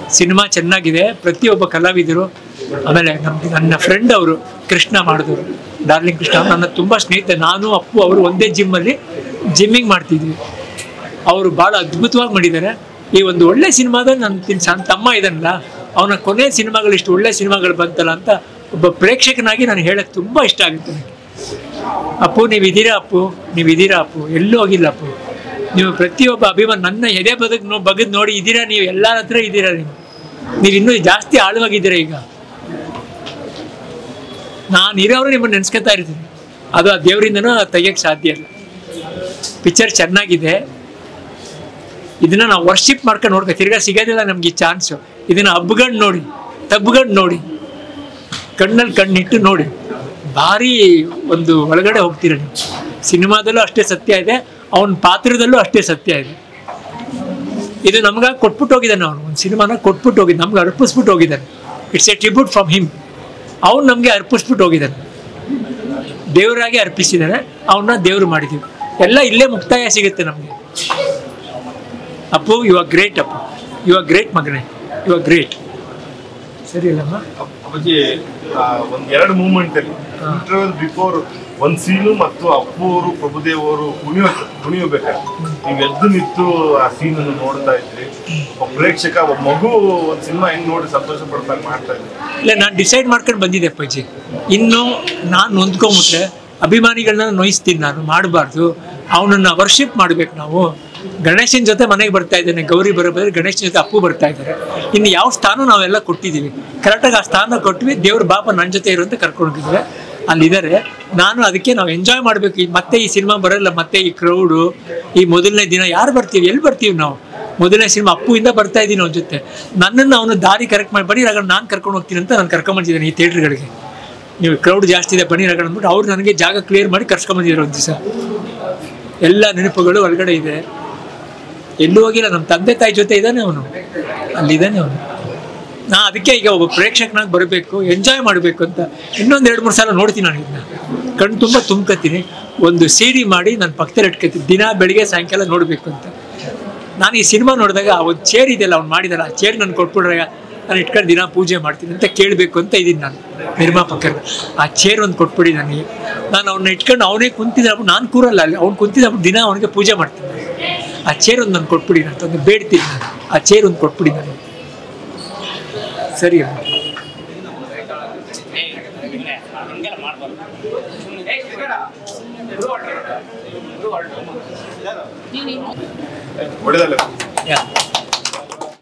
cinema ಚೆನ್ನಾಗಿದೆ ಪ್ರತಿಯೊಬ್ಬ ಕಲಾವಿದರು ಆಮೇಲೆ ನಮ್ಮ ನನ್ನ ಫ್ರೆಂಡ್ ಅವರು ಕೃಷ್ಣ ಮಾಡಿದವರು ಡಾರ್ಲಿಂಗ್ ಕೃಷ್ಣ ಅವ್ರು ನನ್ನ ತುಂಬ ಸ್ನೇಹಿತ ನಾನು ಅಪ್ಪು ಅವರು ಒಂದೇ ಜಿಮ್ಮಲ್ಲಿ ಜಿಮ್ಮಿಂಗ್ ಮಾಡ್ತಿದ್ವಿ ಅವರು ಭಾಳ ಅದ್ಭುತವಾಗಿ ಮಾಡಿದ್ದಾರೆ ಈ ಒಂದು ಒಳ್ಳೆ ಸಿನಿಮಾದಲ್ಲಿ ನನ್ನ ತಿನ್- ಸಣ್ಣ ತಮ್ಮ ಇದನ್ನಲ್ಲ ಅವನ ಕೊನೆ ಸಿನಿಮಾಗಳು ಇಷ್ಟು ಒಳ್ಳೆ ಸಿನಿಮಾಗಳು ಬಂತಲ್ಲ ಅಂತ ಒಬ್ಬ ಪ್ರೇಕ್ಷಕನಾಗಿ ನಾನು ಹೇಳಕ್ಕೆ ತುಂಬ ಇಷ್ಟ ಆಗುತ್ತೆ ನನಗೆ ಅಪ್ಪು ನೀವು ಇದೀರಾ ಅಪ್ಪು ನೀವು ಇದೀರಾ ಅಪ್ಪು ಎಲ್ಲೂ ಹೋಗಿಲ್ಲ ಅಪ್ಪು ನೀವು ಪ್ರತಿಯೊಬ್ಬ ಅಭಿಮಾನ ನನ್ನ ಎದೆ ಬದುಕು ನೋ ಬಗದ್ ನೋಡಿ ಇದೀರಾ ನೀವು ಎಲ್ಲರ ಹತ್ರ ಇದ್ದೀರಾ ನೀವು ನೀವು ಇನ್ನೂ ಜಾಸ್ತಿ ಆಳವಾಗಿದ್ದೀರಾ ಈಗ ನಾನು ಇರೋರು ನಿಮ್ಮನ್ನು ನೆನೆಸ್ಕೊತಾ ಇರ್ತೀನಿ ಅದು ಆ ದೇವರಿಂದನೂ ತೆಗಿಯೋಕ್ಕೆ ಸಾಧ್ಯ ಇಲ್ಲ ಪಿಕ್ಚರ್ ಚೆನ್ನಾಗಿದೆ ಇದನ್ನ ನಾವು ವರ್ಷಿಪ್ ಮಾಡ್ಕೊಂಡು ನೋಡ್ಕೊ ತಿರ್ಗಾ ಸಿಗೋದಿಲ್ಲ ನಮ್ಗೆ ಈ ಚಾನ್ಸು ಇದನ್ನ ಹಬ್ಗಂಡು ನೋಡಿ ತಬ್ಗಂಡು ನೋಡಿ ಕಣ್ಣಲ್ಲಿ ಕಣ್ಣಿಟ್ಟು ನೋಡಿ ಭಾರಿ ಒಂದು ಒಳಗಡೆ ಹೋಗ್ತೀರ ನೀವು ಸಿನಿಮಾದಲ್ಲೂ ಅಷ್ಟೇ ಸತ್ಯ ಇದೆ ಅವನ ಪಾತ್ರದಲ್ಲೂ ಅಷ್ಟೇ ಸತ್ಯ ಇದೆ ಇದು ನಮ್ಗಾಗಿ ಕೊಟ್ಬಿಟ್ಟು ಹೋಗಿದ್ದಾನೆ ಅವನು ಒಂದು ಸಿನಿಮಾನ ಕೊಟ್ಬಿಟ್ಟು ಹೋಗಿದ್ದಾನೆ ನಮ್ಗೆ ಅರ್ಪಿಸ್ಬಿಟ್ಟು ಹೋಗಿದ್ದಾನೆ it's a tribute from him ಅವ್ನು ನಮಗೆ ಅರ್ಪಿಸ್ಬಿಟ್ಟು ಹೋಗಿದ್ದಾನೆ ದೇವರಾಗಿ ಅರ್ಪಿಸಿದ್ದಾನೆ ಅವನ್ನ ದೇವರು ಮಾಡಿದ್ದೀವಿ ಎಲ್ಲ ಇಲ್ಲೇ ಮುಕ್ತಾಯ ಸಿಗುತ್ತೆ ನಮಗೆ Appu you are great Appu you are great ಮಗನೇ ಯು ಆರ್ ಗ್ರೇಟ್ ಸರಿ ಅಲ್ಲಮ್ಮ ಅಪ್ಪಾಜಿ ಆ, ಒಂದ್ ಎರಡು ಮೂಮೆಂಟ್ ಅಲ್ಲಿ ಇಂಟರ್ವಲ್ ಬಿಫೋರ್ ಒಂದ್ ಸೀನು ಮತ್ತು ಅಪ್ಪು ಅವರು ಪ್ರಭುದೇವ್ ಅವರು ಕುಣಿಯೋ ಕುಣಿಯಬೇಕಾದ್ರೆ ನೀವು ಎದ್ದು ನಿಂತು ಆ ಸೀನ್ ಅನ್ನು ನೋಡ್ತಾ ಇದ್ರಿ ಒಬ್ಬ ಪ್ರೇಕ್ಷಕ ಒಬ್ಬ ಮಗು ಒಂದ್ ಸಿನಿಮಾ ಹೆಂಗ್ ನೋಡಿ ಸಂತೋಷ ಪಡ್ತಾಗ ಮಾಡ್ತಾ ಇದ್ರಿ ಇಲ್ಲ ನಾನು ಡಿಸೈಡ್ ಮಾಡ್ಕೊಂಡು ಬಂದಿದ್ದೆ ಅಪ್ಪಾಜಿ ಇನ್ನು ನಾನು ಹೊಂದ್ಕೊಂಬಿಟ್ರೆ ಅಭಿಮಾನಿಗಳನ್ನ ನೋಯಿಸ್ತೀನಿ ನಾನು ಮಾಡಬಾರ್ದು ಅವನನ್ನ ವರ್ಷಿಪ್ ಮಾಡ್ಬೇಕು ನಾವು ಗಣೇಶನ ಜೊತೆ ಮನೆಗೆ ಬರ್ತಾ ಇದ್ದಾನೆ ಗೌರಿ ಬರೋ ಬದ್ರೆ ಗಣೇಶನ ಜೊತೆ ಅಪ್ಪು ಬರ್ತಾ ಇದ್ದಾರೆ ಇನ್ನು ಯಾವ ಸ್ಥಾನ ನಾವೆಲ್ಲ ಕೊಟ್ಟಿದ್ದೀವಿ ಕರೆಕ್ಟಾಗಿ ಆ ಸ್ಥಾನ ಕೊಟ್ವಿ ದೇವ್ರ ಬಾಪ ನನ್ನ ಜೊತೆ ಇರುವಂತ ಕರ್ಕೊಂಡಿದ್ದೀವಿ ಅಲ್ಲಿದ್ದಾರೆ ನಾನು ಅದಕ್ಕೆ ನಾವು ಎಂಜಾಯ್ ಮಾಡಬೇಕು ಈ ಮತ್ತೆ ಈ ಸಿನಿಮಾ ಬರಲ್ಲ ಮತ್ತೆ ಈ ಕ್ರೌಡು ಈ ಮೊದಲನೇ ದಿನ ಯಾರು ಬರ್ತೀವಿ ಎಲ್ಲಿ ಬರ್ತೀವಿ ನಾವು ಮೊದಲನೇ ಸಿನಿಮಾ ಅಪ್ಪುವಿಂದ ಬರ್ತಾ ಇದ್ದೀನಿ ಅವನ ಜೊತೆ ನನ್ನನ್ನು ಅವನು ದಾರಿ ಕರೆಕ್ಟ್ ಮಾಡಿ ಬನ್ನಿ ರಾಗ ನಾನು ಕರ್ಕೊಂಡು ಹೋಗ್ತೀನಿ ಅಂತ ನಾನು ಕರ್ಕೊಂಬಂದಿದ್ದೇನೆ ಈ ಥಿಯೇಟ್ರ್ಗಳಿಗೆ ನೀವು ಕ್ರೌಡ್ ಜಾಸ್ತಿ ಇದೆ ಬನ್ನಿ ರಾಗ ಅಂದ್ಬಿಟ್ಟು ಅವ್ರು ನನಗೆ ಜಾಗ ಕ್ಲಿಯರ್ ಮಾಡಿ ಕರ್ಸ್ಕೊಂಬಂದಿದ್ರು ಒಂದು ದಿವಸ ಎಲ್ಲ ನೆನಪುಗಳು ಒಳಗಡೆ ಇದೆ ಎಲ್ಲೂ ಹೋಗಿಲ್ಲ ನಮ್ಮ ತಂದೆ ತಾಯಿ ಜೊತೆ ಇದ್ದಾನೆ ಅವನು ಅಲ್ಲಿದ್ದಾನೆ ಅವನು ನಾ ಅದಕ್ಕೆ ಈಗ ಒಬ್ಬ ಪ್ರೇಕ್ಷಕನಾಗಿ ಬರಬೇಕು ಎಂಜಾಯ್ ಮಾಡಬೇಕು ಅಂತ ಇನ್ನೊಂದು ಎರಡು ಮೂರು ಸಲ ನೋಡ್ತೀನಿ ನಾನು ಇದನ್ನ ಕಣ್ಣು ತುಂಬ ತುಂಬ್ಕೊತೀನಿ ಒಂದು ಸಿ ಡಿ ಮಾಡಿ ನಾನು ಪಕ್ಕದಲ್ಲಿ ಇಟ್ಕೊತೀನಿ ದಿನ ಬೆಳಿಗ್ಗೆ ಸಾಯಂಕಾಲ ನೋಡಬೇಕು ಅಂತ ನಾನು ಈ ಸಿನಿಮಾ ನೋಡಿದಾಗ ಆ ಒಂದು ಚೇರ್ ಇದೆಯಲ್ಲ ಅವ್ನು ಮಾಡಿದಾರೆ ಆ ಚೇರ್ ನಾನು ಕೊಟ್ಬಿಟ್ರಾಗ ನಾನು ಇಟ್ಕೊಂಡು ದಿನ ಪೂಜೆ ಮಾಡ್ತೀನಿ ಅಂತ ಕೇಳಬೇಕು ಅಂತ ಇದ್ದೀನಿ ನಾನು ನಿರ್ಮಾಪಕರು ಆ ಚೇರ್ ಒಂದು ಕೊಟ್ಬಿಡಿ ನನಗೆ ನಾನು ಅವನ್ನ ಇಟ್ಕೊಂಡು ಅವನೇ ಕುಂತಿದ್ದ ನಾನು ಕೂರಲ್ಲ ಅಲ್ಲಿ ಅವ್ನು ಕುಂತಿದ್ಬಿಟ್ಟು ದಿನ ಅವನಿಗೆ ಪೂಜೆ ಮಾಡ್ತೀನಿ ಆ ಚೇರ್ ಒಂದು ನಾನು ಕೊಟ್ಬಿಡಿ ಅಂತ ಒಂದು ಬೇಡ್ತೀನಿ ನಾನು ಆ ಚೇರ್ ಒಂದು ಕೊಟ್ಬಿಡಿ ನನಗೆ ಸರಿ ಅಮ್ಮ ಹೊಡೆದಲ್ಲ ಯಾ